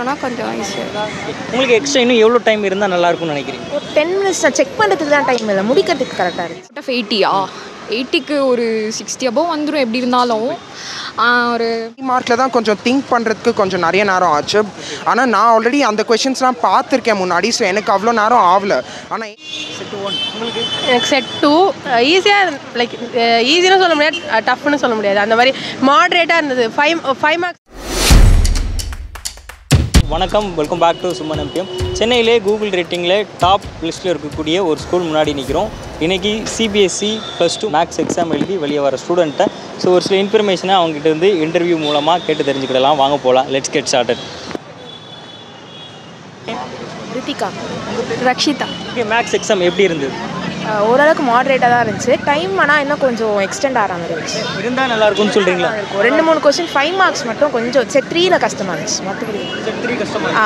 முடிச்சிட்டோன்னா கொஞ்சம் ஈஸியாக உங்களுக்கு எக்ஸ்ட்ரா இன்னும் எவ்வளோ டைம் இருந்தால் நல்லா இருக்கும்னு நினைக்கிறீங்க ஒரு டென் மினிட்ஸ் நான் செக் பண்ணுறதுக்கு தான் டைம் இல்லை முடிக்கிறதுக்கு கரெக்டாக இருக்குது அவுட் ஆஃப் எயிட்டியா எயிட்டிக்கு ஒரு சிக்ஸ்டி அபோவ் வந்துடும் எப்படி இருந்தாலும் ஆ, ஒரு மார்க்கில் தான் கொஞ்சம் திங்க் பண்ணுறதுக்கு கொஞ்சம் நிறைய நேரம் ஆச்சு ஆனால் நான் ஆல்ரெடி அந்த கொஷின்ஸ்லாம் பார்த்துருக்கேன் முன்னாடி ஸோ எனக்கு அவ்வளோ நேரம் ஆகல ஆனால் எனக்கு செட் டூ ஈஸியாக லைக் ஈஸின்னு சொல்ல முடியாது டஃப்னு சொல்ல முடியாது அந்த மாதிரி மாட்ரேட்டாக இருந்தது ஃபைவ் ஃபைவ் மார்க்ஸ் வணக்கம் welcome back to Suman MBM சென்னையிலே கூகுள் ரேட்டிங்கில் டாப் லிஸ்ட்டில் இருக்கக்கூடிய ஒரு ஸ்கூல் முன்னாடி நிற்கிறோம் இன்றைக்கி CBSE plus two maths exam எழுதி வெளியே வர ஸ்டூடெண்ட்டை ஸோ ஒரு சில இன்ஃபர்மேஷனை அவங்ககிட்ட இருந்து இன்டர்வியூ மூலமாக கேட்டு தெரிஞ்சுக்கிடலாம் வாங்க போகலாம் let's get started Rithika Rakshitha okay maths exam எப்படி இருந்தது அஹ் ஓரளவுக்கு மாடரேட்டாக தான் இருந்துச்சு டைம் ஆனால் இன்னும் கொஞ்சம் எக்ஸ்டெண்ட் ஆகிற மாதிரி இருந்துச்சு இருந்தால் நல்லா இருக்கும்னு சொல்கிறீங்களா இருக்கும் ரெண்டு மூணு கொஸ்டின் ஃபைவ் மார்க்ஸ் மட்டும் கொஞ்சம் செட் த்ரீல கஷ்டமாக இருந்துச்சு மற்றபடி ஆ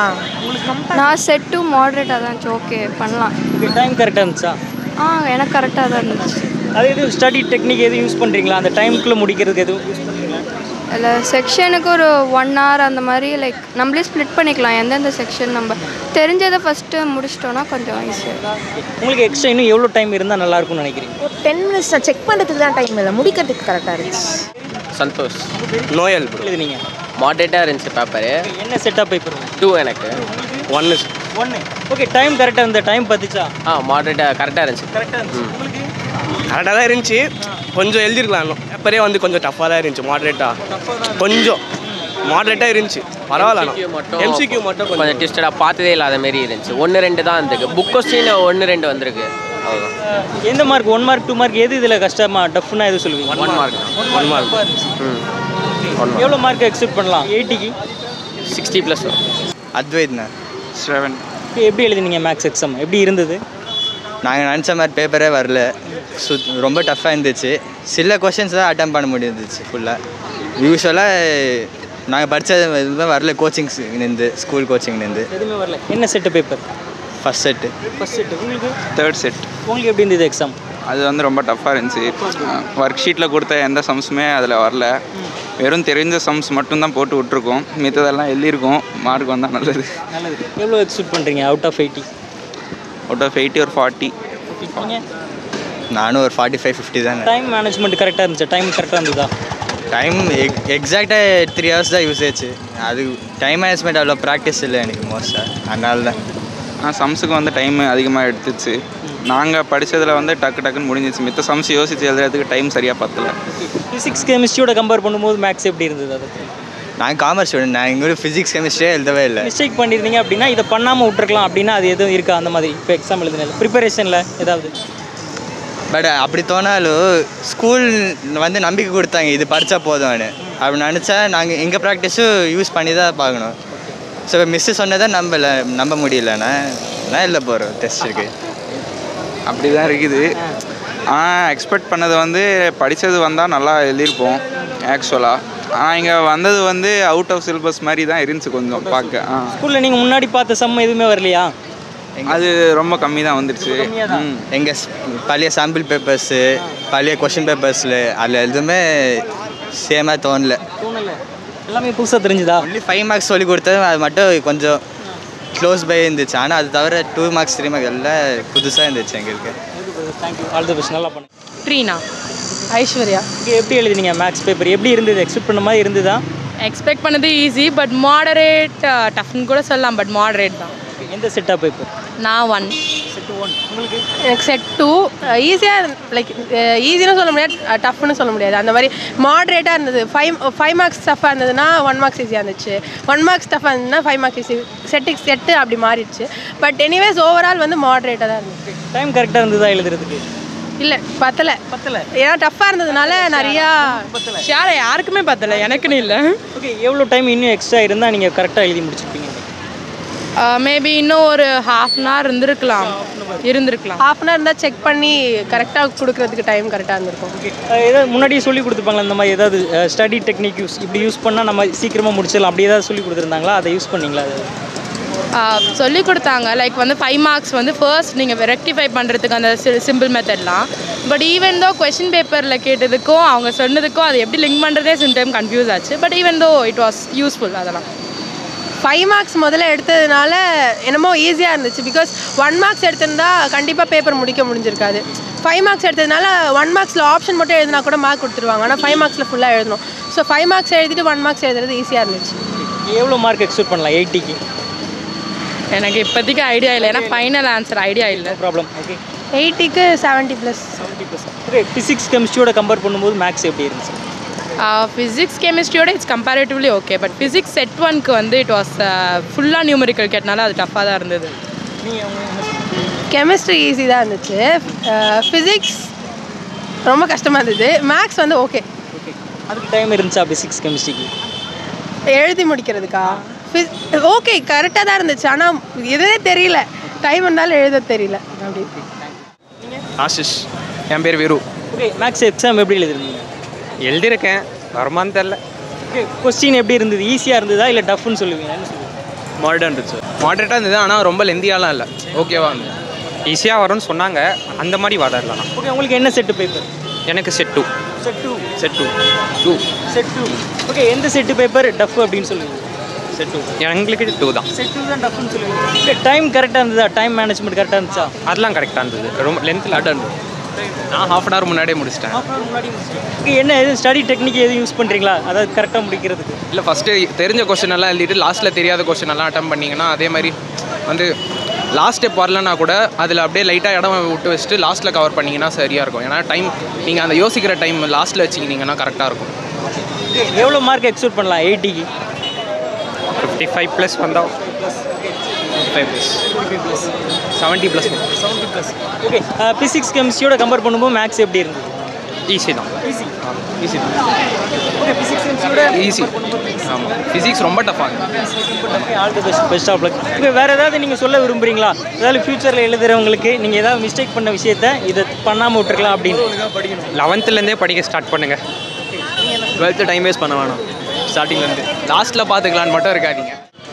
நான் செட் டூ மாடரேட்டாக தான் இருந்துச்சு ஓகே பண்ணலாம் ஓகே டைம் கரெக்டாக இருந்துச்சா ஆ எனக்கு கரெக்டாக தான் இருந்துச்சு அது எதுவும் ஸ்டடி டெக்னிக் எதுவும் யூஸ் பண்ணுறீங்களா அந்த டைமுக்குள்ளே முடிக்கிறதுக்கு எதுவும் யூஸ் பண்ணுறீங்களா இல்லை செக்ஷனுக்கு ஒரு ஒன் hour அந்த மாதிரி லைக் நம்மளே ஸ்ப்ளிட் பண்ணிக்கலாம் எந்தெந்த செக்ஷன் நம்ம தெரிஞ்சதை ஃபஸ்ட்டு முடிச்சிட்டோன்னா கொஞ்சம் ஈஸியாக உங்களுக்கு எக்ஸ்ட்ரா இன்னும் எவ்வளோ டைம் இருந்தால் நல்லா இருக்கும்னு நினைக்கிறீங்க ஒரு டென் மினிட்ஸ் நான் செக் பண்ணுறதுக்கு தான் டைம் இல்லை முடிக்கிறதுக்கு கரெக்டாக இருந்துச்சு சந்தோஷ் நோயல் ப்ரோ எழுதுனீங்க மாடரேட்டாக இருந்துச்சு பேப்பரு என்ன செட்டப் பேப்பர் டூ எனக்கு ஒன்று ஒன்று ஓகே டைம் கரெக்டாக இருந்த டைம் பத்துச்சா ஆ மாடரேட்டாக கரெக்டாக இருந்துச்சு கரெக்டாக இருந்துச்சு உங்களுக்கு கரெக்டாக தான் இருந்துச்சு கொஞ்சம் எழுதிருக்கலாம் இன்னும் பேப்பரே வந்து கொஞ்சம் டஃப்பாக தான் இருந்துச்சு மாடரேட்டாக கொஞ்சம் மாடரேட்டாக இருந்துச்சு பரவாயில்ல MCQ மட்டும் எம்சிக்யூ மட்டும் கொஞ்சம் கொஞ்சம் டிஸ்டடாக பார்த்ததே இல்லாத மாரி இருந்துச்சு ஒன்று ரெண்டு தான் இருந்துருக்கு புக் கொஸ்டின் ஒன்று ரெண்டு வந்திருக்கு அவ்வளோதான் எந்த mark one mark two mark எது இதில் கஷ்டமா டஃப்னா எது சொல்லுவீங்க ஒன் மார்க் ஒன் மார்க் ம் ஒன் மார்க் எவ்வளோ மார்க் எக்ஸ்பெக்ட் பண்ணலாம் எயிட்டிக்கு சிக்ஸ்டி ப்ளஸ் வரும் அத்வைத்ண்ணா செவன் எப்படி எழுதினீங்க மேக்ஸ் எக்ஸாம் எப்படி இருந்தது நாங்கள் நினச்ச மாதிரி பேப்பரே வரல சுத் ரொம்ப டஃப்பாக இருந்துச்சு சில கொஷின்ஸ் தான் அட்டம் பண்ண முடியிருந்துச்சு ஃபுல்லாக யூஸ்வலாக நாங்கள் படித்தது எதுவுமே வரல கோச்சிங்ஸ் இருந்து ஸ்கூல் கோச்சிங்லேருந்து எதுவுமே வரல என்ன set paper first set first set உங்களுக்கு தேர்ட் செட் உங்களுக்கு எப்படி இருந்தது எக்ஸாம் அது வந்து ரொம்ப டஃப்பாக இருந்துச்சு ஒர்க் ஷீட்டில் கொடுத்த எந்த சம்ஸுமே அதில் வரல வெறும் தெரிஞ்ச சம்ஸ் மட்டும்தான் போட்டு விட்ருக்கோம் மித்ததெல்லாம் எழுதியிருக்கோம் மார்க் வந்தால் நல்லது நல்லது எவ்வளோ எக்ஸ்பெக்ட் பண்ணுறீங்க out of eighty out of eighty ஒரு ஃபார்ட்டி நீங்கள் நானும் ஒரு ஃபார்ட்டி ஃபைவ் ஃபிஃப்டி தானே டைம் மேனேஜ்மெண்ட் கரெக்டாக இருந்துச்சு டைம் கரெக்டாக இருந்ததா டைம் எக் எக்ஸாக்டாக த்ரீ ஹவர்ஸ் தான் யூசேஜ் அது டைம் மேனேஜ்மெண்ட் அவ்வளோ ப்ராக்டிஸ் இல்லை எனக்கு மோஸ்ட்டாக அதனால தான் ஆனால் சம்ஸுக்கு வந்து டைம் அதிகமாக எடுத்துச்சு நாங்கள் படித்ததில் வந்து டக்கு டக்குன்னு முடிஞ்சிச்சு மித்த சம்ஸ் யோசிச்சு எழுதுறதுக்கு டைம் சரியாக பத்தல ஃபிசிக்ஸ் கெமிஸ்ட்ரியோட கம்பேர் பண்ணும்போது மேக்ஸ் எப்படி இருந்தது அது நான் காமர்ஸ் ஸ்டூடெண்ட் நான் எங்களோட ஃபிசிக்ஸ் கெமிஸ்ட்ரியே எழுதவே இல்லை மிஸ்டேக் பண்ணியிருந்தீங்க அப்படின்னா இதை பண்ணாமல் விட்டுருக்கலாம் அப்படின்னா அது எதுவும் இருக்கா அந்த மாதிரி இப்போ எக்ஸாம் எழுதுனது ப்ரிப்பரேஷனில் ஏதாவது பட் அப்படி தோணாலும் ஸ்கூல் வந்து நம்பிக்கை கொடுத்தாங்க இது படித்தா போதும்னு அப்படி நினச்சா நாங்கள் எங்கள் ப்ராக்டிஸும் யூஸ் பண்ணி தான் பார்க்கணும் ஸோ இப்போ மிஸ்ஸு சொன்னதை நம்பல நம்ப முடியலண்ணா நான் இல்லை போகிறோம் டெஸ்ட்டுக்கு அப்படி தான் இருக்குது ஆனால் எக்ஸ்பெக்ட் பண்ணது வந்து படித்தது வந்தால் நல்லா எழுதியிருப்போம் ஆக்சுவலாக ஆனால் இங்கே வந்தது வந்து அவுட் ஆஃப் சிலபஸ் மாதிரி தான் இருந்துச்சு கொஞ்சம் பார்க்க ஆ ஸ்கூலில் நீங்கள் முன்னாடி பார்த்த சம் எதுவுமே வரலையா அது ரொம்ப கம்மி தான் வந்துடுச்சு ம் எங்கள் பழைய சாம்பிள் பேப்பர்ஸு பழைய கொஷின் பேப்பர்ஸில் அதில் எதுவுமே சேமாக தோணல தோணல எல்லாமே புதுசாக தெரிஞ்சுதா ஒன்லி ஃபைவ் மார்க்ஸ் சொல்லி கொடுத்தது அது மட்டும் கொஞ்சம் க்ளோஸ் பை இருந்துச்சு ஆனால் அது தவிர டூ மார்க்ஸ் த்ரீ மார்க்ஸ் எல்லாம் புதுசாக இருந்துச்சு எங்களுக்கு தேங்க்யூ ஆல் தி பெஸ்ட் நல்லா பண்ணு ட்ரீனா ஐஸ்வர்யா இங்கே எப்படி எழுதினீங்க மேக்ஸ் பேப்பர் எப்படி இருந்தது எக்ஸ்பெக்ட் பண்ண மாதிரி இருந்ததா எக்ஸ்பெக்ட் பண்ணது ஈஸி பட் மாடரேட் டஃப்னு கூட சொல்லலாம் பட் மாடரேட் தான் எந்த செட்டாக பேப்பர் நான் ஒன் செட் ஒன் உங்களுக்கு எனக்கு செட் டூ ஈஸியாக லைக் ஈஸின்னு சொல்ல முடியாது டஃப்னு சொல்ல முடியாது அந்த மாதிரி மாட்ரேட்டாக இருந்தது ஃபைவ் ஃபைவ் மார்க்ஸ் டஃப்பாக இருந்ததுன்னா ஒன் மார்க்ஸ் ஈஸியாக இருந்துச்சு ஒன் மார்க்ஸ் டஃப்பாக இருந்ததுன்னா ஃபைவ் மார்க்ஸ் ஈஸி செட்டுக்கு செட்டு அப்படி மாறிடுச்சு பட் எனிவேஸ் ஓவரால் வந்து மாட்ரேட்டாக தான் இருந்துச்சு டைம் கரெக்டாக இருந்ததா எழுதுறதுக்கு இல்லை பத்தலை பத்தல ஏன்னா டஃப்பாக இருந்ததுனால நிறையா ஷேர் யாருக்குமே பத்தலை எனக்குன்னு இல்லை ஓகே எவ்வளோ டைம் இன்னும் எக்ஸ்ட்ரா இருந்தால் நீங்கள் கரெக்டாக எழுதி முடிச்சிருப்பீங்க மேபி இன்னும் ஒரு ஹாஃப் அன் ஹவர் இருந்திருக்கலாம் இருந்திருக்கலாம் ஹாஃப் அன் ஹவர் இருந்தால் செக் பண்ணி கரெக்டாக கொடுக்குறதுக்கு டைம் கரெக்டாக இருந்திருக்கும் ஓகே ஏதாவது முன்னாடியே சொல்லி கொடுத்துருப்பாங்களா இந்த மாதிரி ஏதாவது ஸ்டடி டெக்னிக் யூஸ் இப்படி யூஸ் பண்ணால் நம்ம சீக்கிரமாக முடிச்சிடலாம் அப்படி ஏதாவது சொல்லி கொடுத்துருந்தாங்களா அதை யூஸ் பண்ணீங்களா அது சொல்லி கொடுத்தாங்க லைக் வந்து ஃபைவ் மார்க்ஸ் வந்து ஃபர்ஸ்ட் நீங்கள் ரெக்டிஃபை பண்ணுறதுக்கு அந்த சிம்பிள் மெத்தட்லாம் பட் ஈவன் தோ கொஷின் பேப்பரில் கேட்டதுக்கும் அவங்க சொன்னதுக்கும் அது எப்படி லிங்க் பண்ணுறதே சிம் டைம் கன்ஃபியூஸ் ஆச்சு but even though it was useful அதெல்லாம் ஃபைவ் மார்க்ஸ் முதல்ல எடுத்ததுனால என்னமோ ஈஸியாக இருந்துச்சு பிகாஸ் ஒன் மார்க்ஸ் எடுத்திருந்தா கண்டிப்பாக பேப்பர் முடிக்க முடிஞ்சிருக்காது ஃபைவ் மார்க்ஸ் எடுத்ததுனால ஒன் மார்க்ஸில் ஆப்ஷன் மட்டும் எழுதினா கூட மார்க் கொடுத்துருவாங்க ஆனால் ஃபைவ் மார்க்ஸில் ஃபுல்லாக எழுதணும் ஸோ ஃபைவ் மார்க்ஸ் எழுதிட்டு ஒன் மார்க்ஸ் எழுதுறது ஈஸியாக இருந்துச்சு எவ்வளோ மார்க் எக்ஸ்பெக்ட் பண்ணலாம் எயிட்டிக்கு எனக்கு இப்போதைக்கு ஐடியா இல்லை ஏன்னா ஃபைனல் ஆன்சர் ஐடியா இல்லை ப்ராப்ளம் ஓகே எயிட்டிக்கு செவன்ட்டி ப்ளஸ் ஓகே ஃபிசிக்ஸ் கெமிஸ்ட்ரியோட கம்பேர் பண்ணும்போது மேக்ஸ் எப்படி இருந்துச்சு ஃபிசிக்ஸ் கெமிஸ்ட்ரியோட it's comparatively okay but physics set ஒன்க்கு வந்து இட் வாஸ் ஃபுல்லாக நியூமரிக்கல் கேட்டனால அது டஃப்பாக தான் இருந்தது கெமிஸ்ட்ரி ஈஸி தான் இருந்துச்சு ஃபிசிக்ஸ் ரொம்ப கஷ்டமாக இருந்தது மேக்ஸ் வந்து ஓகே அதுக்கு டைம் இருந்துச்சா ஃபிசிக்ஸ் கெமிஸ்ட்ரிக்கு எழுதி முடிக்கிறதுக்கா ஓகே கரெக்டாக தான் இருந்துச்சு ஆனால் எதுவே தெரியல டைம் இருந்தாலும் எழுத தெரியல அப்படி ஆஷிஷ் என் பேர் வீரு ஓகே மேக்ஸ் எக்ஸாம் எப்படி எழுதிருந்தீங்க எழுதியிருக்கேன் வருமானு தெரில ஓகே கொஸ்டின் எப்படி இருந்தது ஈஸியாக இருந்ததா இல்லை டஃப்னு சொல்லுவீங்க என்ன சொல்லுவீங்க மாடர்ன் இருந்துச்சு மாடரேட்டாக இருந்தது ஆனால் ரொம்ப லெந்தியாலாம் இல்லை ஓகேவா இருந்தது ஈஸியாக வரும்னு சொன்னாங்க அந்த மாதிரி வரலாம் ஓகே உங்களுக்கு என்ன செட்டு பேப்பர் எனக்கு set two set two set two two set two okay எந்த செட்டு பேப்பர் டஃப் அப்படின்னு சொல்லுவீங்க செட் டூ எங்களுக்கு டூ தான் செட் டூ தான் டஃப்னு சொல்லுவீங்க ஓகே டைம் கரெக்டாக இருந்ததா டைம் மேனேஜ்மெண்ட் கரெக்டாக இருந்துச்சா அதெல்லாம் கரெக்டாக இருந்தது ரொம்ப லென்த்தில் அட்டன் நான் ஹாஃப் அன் ஹவர் முன்னாடியே முடிச்சிட்டேன் ஓகே என்ன எதுவும் ஸ்டடி டெக்னிக் எதுவும் யூஸ் பண்ணுறீங்களா அதாவது கரெக்டாக முடிக்கிறதுக்கு இல்லை ஃபஸ்ட்டு தெரிஞ்ச கொஸ்டின் எல்லாம் எழுதிட்டு லாஸ்ட்டில் தெரியாத கொஸ்டின் எல்லாம் அட்டன் பண்ணிங்கன்னா அதே மாதிரி வந்து லாஸ்ட் ஸ்டெப் வரலன்னா கூட அதில் அப்படியே லைட்டாக இடம் விட்டு வச்சுட்டு லாஸ்ட்டில் கவர் பண்ணிங்கன்னா சரியாக இருக்கும் ஏன்னா டைம் நீங்கள் அந்த யோசிக்கிற டைம் லாஸ்ட்டில் வச்சுக்கினீங்கன்னா கரெக்டாக இருக்கும் எவ்வளோ மார்க் எக்ஸ்பெக்ட் பண்ணலாம் எயிட்டிக்கு ஃபிஃப்டி ஃபைவ் ப்ளஸ் வந்தால் five plus seventy plus seventy plus okay physics கெமிஸ்ட்ரியோட கம்பேர் பண்ணும்போது மேக்ஸ் எப்படி இருந்தது ஈஸி தான் ஈஸி ஈஸி தான் ஓகே ஃபிசிக்ஸ் கெமிஸ்ட்ரியோட ஈஸி ஆமாம் ஃபிசிக்ஸ் ரொம்ப டஃப்பாக all the best best of luck okay வேறு ஏதாவது நீங்கள் சொல்ல விரும்புகிறீங்களா ஏதாவது ஃப்யூச்சரில் எழுதுறவங்களுக்கு நீங்கள் ஏதாவது மிஸ்டேக் பண்ண விஷயத்த இதை பண்ணாமல் விட்டுருக்கலாம் அப்படின்னு லெவன்த்துலேருந்தே படிக்க ஸ்டார்ட் பண்ணுங்கள் டுவெல்த்து டைம் வேஸ்ட் பண்ண வேணாம் ஸ்டார்டிங்லேருந்து லாஸ்ட்டில் பார்த்துக்கலான்னு மட்டும் இருக்காதீங்க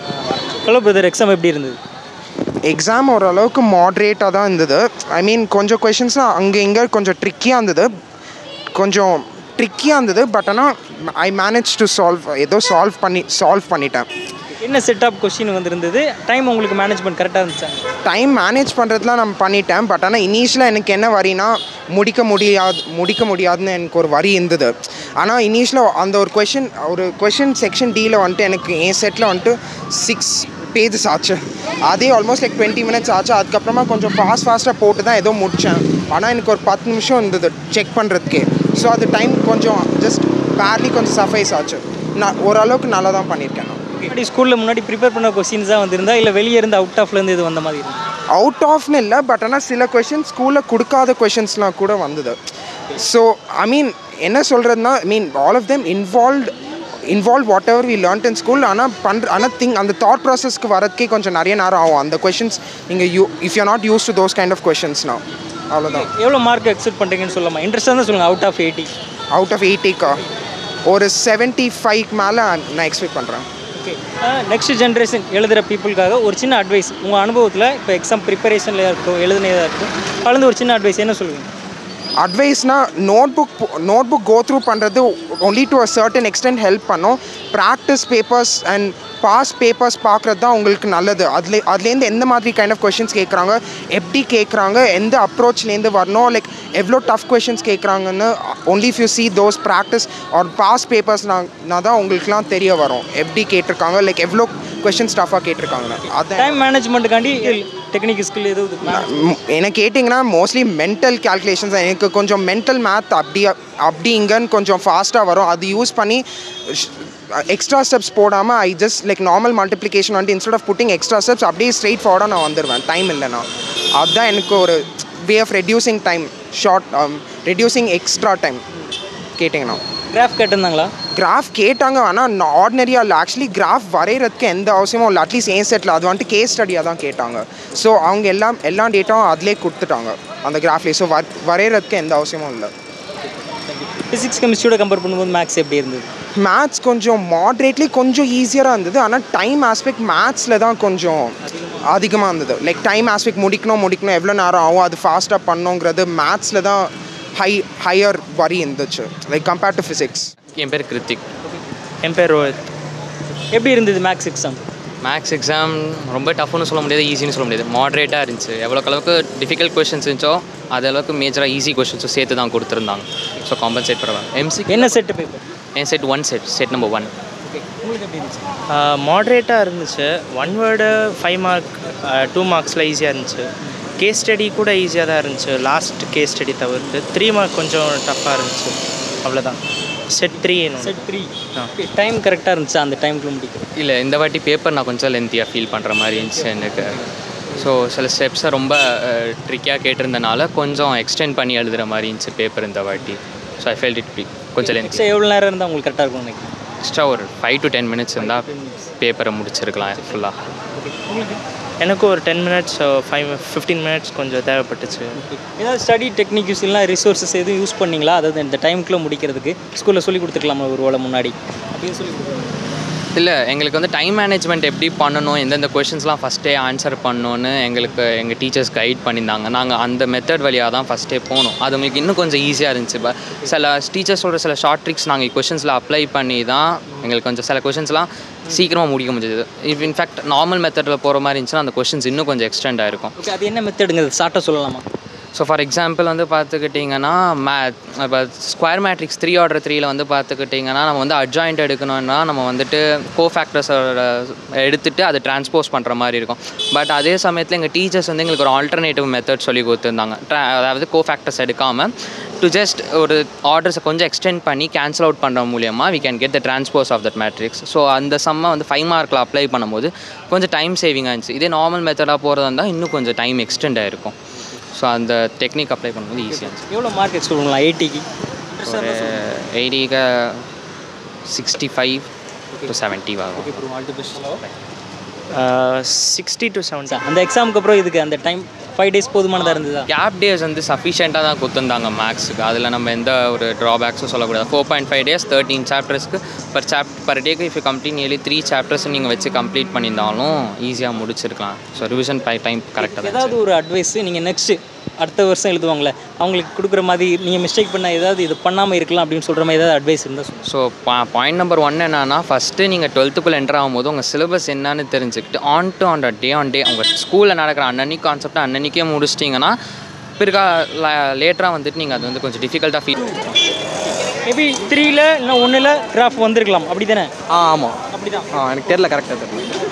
ஹலோ பிரதர் எக்ஸாம் எப்படி இருந்தது எக்ஸாம் ஓரளவுக்கு மாட்ரேட்டாக தான் இருந்தது ஐ மீன் கொஞ்சம் கொஷின்ஸ்லாம் அங்கே இங்கே கொஞ்சம் ட்ரிக்கியாக இருந்தது கொஞ்சம் ட்ரிக்கியாக இருந்தது பட் ஆனால் ஐ மேனேஜ் டு சால்வ் ஏதோ சால்வ் பண்ணி சால்வ் பண்ணிட்டேன் என்ன செட் ஆஃப் கொஸ்டின் வந்திருந்தது டைம் உங்களுக்கு மேனேஜ்மெண்ட் கரெக்டாக இருந்துச்சா டைம் மேனேஜ் பண்ணுறதுலாம் நான் பண்ணிட்டேன் பட் ஆனால் இனிஷியலாக எனக்கு என்ன வரினா முடிக்க முடியாது முடிக்க முடியாதுன்னு எனக்கு ஒரு வரி இருந்தது ஆனால் இனிஷியலாக அந்த ஒரு கொஷின் ஒரு கொஷின் செக்ஷன் டியில் வந்துட்டு எனக்கு என் செட்டில் வந்துட்டு சிக்ஸ் பேஜஸ் ஆச்சு அதே ஆல்மோஸ்ட் லைக் டுவெண்ட்டி மினிட்ஸ் ஆச்சு அதுக்கப்புறமா கொஞ்சம் ஃபாஸ்ட் ஃபாஸ்ட்டாக போட்டு தான் ஏதோ முடித்தேன் ஆனால் எனக்கு ஒரு பத்து நிமிஷம் இருந்தது செக் பண்ணுறதுக்கே ஸோ அது டைம் கொஞ்சம் ஜஸ்ட் பேர்லி கொஞ்சம் சஃபைஸ் ஆச்சு நான் ஓரளவுக்கு நல்லா தான் பண்ணியிருக்கேன் நான் முன்னாடி ஸ்கூலில் முன்னாடி ப்ரிப்பேர் பண்ண கொஸ்டின்ஸ் தான் வந்திருந்தா இல்லை வெளியே இருந்து அவுட் ஆஃப்லேருந்து இது வந்த மாதிரி இருந்தது அவுட் ஆஃப்னு இல்லை பட் ஆனால் சில கொஷின்ஸ் ஸ்கூலில் கொடுக்காத கொஷின்ஸ்லாம் கூட வந்தது ஸோ ஐ மீன் என்ன சொல்கிறதுனா I mean all of them involved involve whatever we learnt in school ஆனால் பண்ணுற ஆனால் திங் அந்த தாட் ப்ராசஸ்க்கு வரதுக்கே கொஞ்சம் நிறைய நேரம் ஆகும் அந்த கொஷின்ஸ் நீங்கள் you if you not use to those kind of கொஷின்ஸ்னா அவ்வளோதான் எவ்வளோ மார்க் எக்ஸ்பெக்ட் பண்ணுறீங்கன்னு சொல்லலாமா இன்ட்ரெஸ்ட்டாக தான் சொல்லுங்கள் out of eighty out of எயிட்டிக்கா ஒரு செவன்ட்டி ஃபைவ் மேலே நான் எக்ஸ்பெக்ட் பண்ணுறேன் ஓகே நெக்ஸ்ட் ஜென்ரேஷன் எழுதுகிற பீப்புளுக்காக ஒரு சின்ன அட்வைஸ் உங்கள் அனுபவத்தில் இப்போ எக்ஸாம் ப்ரிப்பரேஷனில் இருக்கட்டும் எழுதுனதாக இருக்கட்டும் கலந்து ஒரு சின்ன அட்வைஸ் என்ன சொல்லுவீங்க அட்வைஸ்னா notebook notebook go through பண்ணுறது only to a certain extent help பண்ணும் practice papers and past papers பார்க்குறது தான் உங்களுக்கு நல்லது அதில் அதுலேருந்து எந்த மாதிரி கைண்ட் ஆஃப் கொஷின்ஸ் கேட்குறாங்க எப்படி கேட்குறாங்க எந்த அப்ரோச்லேருந்து வரணும் லைக் எவ்வளோ டஃப் கொஷின்ஸ் கேட்குறாங்கன்னு only if you see those practice or past பேப்பர்ஸ்னால் தான் உங்களுக்குலாம் தெரிய வரும் எப்படி கேட்டிருக்காங்க லைக் எவ்வளோ கொஷின்ஸ் டஃபாக கேட்டிருக்காங்க அதான் டைம் மேனேஜ்மெண்ட்டுக்காண்டி டெக்னிக் ஸ்கில் எதுவும் ம், என்ன கேட்டிங்கன்னா மோஸ்ட்லி மென்டல் கேல்குலேஷன்ஸ் எனக்கு கொஞ்சம் மென்டல் மேத் அப்படி அப்படி இங்கன்னு கொஞ்சம் ஃபாஸ்ட்டாக வரும் அது யூஸ் பண்ணி எக்ஸ்ட்ரா ஸ்டெப்ஸ் போடாமல் I just like normal multiplication வந்துட்டு instead of putting extra steps அப்படியே ஸ்ட்ரெயிட் ஃபார்வர்டாக நான் வந்துடுவேன் டைம் இல்லைனா அதுதான் எனக்கு ஒரு way of reducing time short reducing extra time கேட்டிங்கன்னா கிராஃப் கேட்டிருந்தாங்களா கிராஃப் கேட்டாங்க ஆனால் ஆர்டினரியாக இல்லை ஆக்சுவலி கிராஃப் வரைகிறதுக்கு எந்த அவசியமும் இல்லை அட்லீஸ்ட் ஏன் செட்டில் அது வந்துட்டு கேஸ் ஸ்டடியாக தான் கேட்டாங்க ஸோ அவங்க எல்லாம் எல்லா டேட்டாவும் அதிலே கொடுத்துட்டாங்க அந்த கிராஃப்லேயே ஸோ வரைகிறதுக்கு எந்த அவசியமும் இல்லை ஃபிசிக்ஸ் கெமிஸ்ட்ரியோட கம்பேர் பண்ணும்போது மேக்ஸ் எப்படி இருந்தது மேத்ஸ் கொஞ்சம் மாட்ரேட்லி கொஞ்சம் ஈஸியராக இருந்தது ஆனால் டைம் ஆஸ்பெக்ட் மேத்ஸில் தான் கொஞ்சம் அதிகமாக இருந்தது லைக் டைம் ஆஸ்பெக்ட் முடிக்கணும் முடிக்கணும் எவ்வளோ நேரம் ஆகும் அது ஃபாஸ்ட்டாக பண்ணோங்கிறது மேத்ஸில் தான் ஹை ஹையர் வரி இருந்துச்சு லைக் கம்பேர்ட் டு ஃபிசிக்ஸ் என் பேர் கிருத்திக் என் பேர் ரோஹித் எப்படி இருந்தது மேக்ஸ் எக்ஸாம் மேக்ஸ் எக்ஸாம் ரொம்ப டஃப்னு சொல்ல முடியாது ஈஸின்னு சொல்ல முடியாது மாட்ரேட்டாக இருந்துச்சு எவ்வளோக்கு அளவுக்கு டிஃபிகல்ட் கொஷின்ஸ் இருந்துச்சோ அது அளவுக்கு மேஜராக ஈஸி கொஷின்ஸும் சேர்த்து தான் கொடுத்துருந்தாங்க ஸோ காம்பன்சேட் பண்ணுவாங்க எம்சி என்ன செட்டு பேப்பர் என் set one set set number one உங்களுக்கு எப்படி இருந்துச்சு மாட்ரேட்டாக இருந்துச்சு one word five mark two மார்க்ஸில் ஈஸியாக இருந்துச்சு கேஸ் ஸ்டடி கூட ஈஸியாக தான் இருந்துச்சு லாஸ்ட் கேஸ் ஸ்டடி தவிர்த்து த்ரீ மார்க் கொஞ்சம் டஃப்பாக இருந்துச்சு அவ்வளோதான் set three set three time கரெக்டாக இருந்துச்சு அந்த டைம்குள்ள முடிக்கிறது இல்லை இந்த வாட்டி பேப்பர் நான் கொஞ்சம் லென்த்தியாக ஃபீல் பண்ணுற மாதிரி இருந்துச்சு எனக்கு ஸோ சில ஸ்டெப்ஸை ரொம்ப ட்ரிக்கியாக கேட்டிருந்தனால கொஞ்சம் எக்ஸ்டெண்ட் பண்ணி எழுதுகிற மாதிரி இருந்துச்சு பேப்பர் இந்த வாட்டி so I felt it be கொஞ்சம் லென்த்தி எக்ஸ்ட்ரா எவ்வளோ நேரம் இருந்தால் உங்களுக்கு கரெக்டாக இருக்கும் நினைக்கிறேன் எக்ஸ்ட்ரா ஒரு ஃபைவ் டு டென் மினிட்ஸ் இருந்தால் பேப்பரை முடிச்சிருக்கலாம் ஃபுல்லாக எனக்கு ஒரு ten minutes five fifteen minutes கொஞ்சம் தேவைப்பட்டுச்சு ஏதாவது ஸ்டடி டெக்னிக்ஸ் இல்லை ரிசோர்ஸஸ் எதுவும் யூஸ் பண்ணீங்களா அதாவது இந்த டைமுக்குள்ளே முடிக்கிறதுக்கு ஸ்கூலில் சொல்லி கொடுத்துருக்கலாமா ஒரு வேளை முன்னாடி அப்படின்னு சொல்லி கொடுத்துருக்காங்க இல்லை எங்களுக்கு வந்து டைம் மேனேஜ்மெண்ட் எப்படி பண்ணணும் எந்தெந்த கொஷின்ஸ்லாம் ஃபஸ்ட்டே ஆன்சர் பண்ணணும்னு எங்களுக்கு எங்கள் டீச்சர்ஸ் கைட் பண்ணியிருந்தாங்க நாங்கள் அந்த மெத்தட் வழியாக தான் ஃபஸ்ட்டே போனோம் அது உங்களுக்கு இன்னும் கொஞ்சம் ஈஸியாக இருந்துச்சு இப்போ சில டீச்சர்ஸோட சில ஷார்ட் ட்ரிக்ஸ் நாங்கள் கொஷின்ஸில் அப்ளை பண்ணி தான் எங்களுக்கு கொஞ்சம் சில கொஷின்ஸ்லாம் சீக்கிரமாக முடிக்க முடிஞ்சது இஃப் இன்ஃபேக்ட் நார்மல் மெத்தடில் போகிற மாதிரி இருந்துச்சுன்னா அந்த கொஷின்ஸ் இன்னும் கொஞ்சம் எக்ஸ்டெண்ட் ஆயிருக்கும் ஓகே அது என்ன மெத்தடுங்க ஷார்ட்டாக சொல்லலாமா ஸோ ஃபார் எக்ஸாம்பிள் வந்து பார்த்துக்கிட்டிங்கன்னா மேத் இப்போ ஸ்கொயர் மேட்ரிக்ஸ் த்ரீ ஆர்டர் த்ரீல வந்து பார்த்துக்கிட்டிங்கன்னா நம்ம வந்து அட்ஜாயிண்ட் எடுக்கணும்னா நம்ம வந்துட்டு கோ ஃபேக்டர்ஸோட எடுத்துட்டு அதை டிரான்ஸ்போஸ் பண்ணுற மாதிரி இருக்கும் பட் அதே சமயத்தில் எங்கள் டீச்சர்ஸ் வந்து எங்களுக்கு ஒரு ஆல்டர்னேட்டிவ் மெத்தட் சொல்லி கொடுத்துருந்தாங்க Tra- அதாவது கோ ஃபேக்டர்ஸ் எடுக்காமல் டு ஜஸ்ட் ஒரு ஆர்டர்ஸை கொஞ்சம் எக்ஸ்டெண்ட் பண்ணி கேன்சல் அவுட் பண்ணுற மூலியமாக we can get the transpose of that matrix so அந்த சம்மை வந்து ஃபைவ் மார்க்கில் அப்ளை பண்ணும்போது கொஞ்சம் டைம் சேவிங்காக இருந்துச்சு இதே நார்மல் மெத்தடாக போகிறதா இருந்தால் இன்னும் கொஞ்சம் டைம் எக்ஸ்டெண்ட் ஆயிருக்கும் ஸோ அந்த டெக்னிக் அப்ளை பண்ணும்போது ஈஸியாக இருந்துச்சு எவ்வளோ மார்க் எக்ஸ்பெக்ட் பண்ணலாம் எயிட்டிக்கு ஒரு எயிட்டிக்கு சிக்ஸ்டி ஃபைவ் டு செவன்ட்டி ஆகும் all the best sixty to seventy அந்த எக்ஸாமுக்கு அப்புறம் இதுக்கு அந்த டைம் ஃபைவ் டேஸ் போதுமானதாக இருந்ததா கேப் டேஸ் வந்து சஃபிஷியண்ட்டாக தான் கொடுத்துருந்தாங்க மேக்ஸுக்கு அதில் நம்ம எந்த ஒரு ட்ராபேக்ஸும் சொல்லக்கூடாது four point five days thirteen சாப்டர்ஸ்க்கு பர் சாப் பர் டேக்கு if complete nearly three chapters நீங்கள் வச்சு கம்ப்ளீட் பண்ணியிருந்தாலும் ஈஸியாக முடிச்சிருக்கலாம் ஸோ ரிவிஷன் பை டைம் கரெக்டாக தான் ஏதாவது ஒரு அட்வைஸ் நீங்கள் நெக்ஸ்ட்டு அடுத்த வருஷம் எழுதுவாங்களே அவங்களுக்கு கொடுக்குற மாதிரி நீங்கள் மிஸ்டேக் பண்ண ஏதாவது இது பண்ணாமல் இருக்கலாம் அப்படின்னு சொல்கிற மாதிரி ஏதாவது அட்வைஸ் இருந்தால் சொல்லுங்கள் ஸோ பாயிண்ட் நம்பர் ஒன் என்னன்னா ஃபஸ்ட்டு நீங்கள் டுவெல்த்துக்குள்ளே என்டர் ஆகும்போது உங்கள் சிலபஸ் என்னன்னு தெரிஞ்சுக்கிட்டு on to on day on day உங்கள் ஸ்கூலில் நடக்கிற அன்னன்னைக்கு கான்செப்டை அன்னன்னைக்கே முடிச்சிட்டிங்கன்னா பிறகா லேட்டராக வந்துட்டு நீங்கள் அது வந்து கொஞ்சம் டிஃபிகல்ட்டாக ஃபீல் மேபி த்ரீல இன்னும் ஒன்றில் கிராஃப் வந்திருக்கலாம் அப்படி தானே ஆ ஆமாம் அப்படி தான் ஆ எனக்கு தெரியல கரெக்டாக தெரியல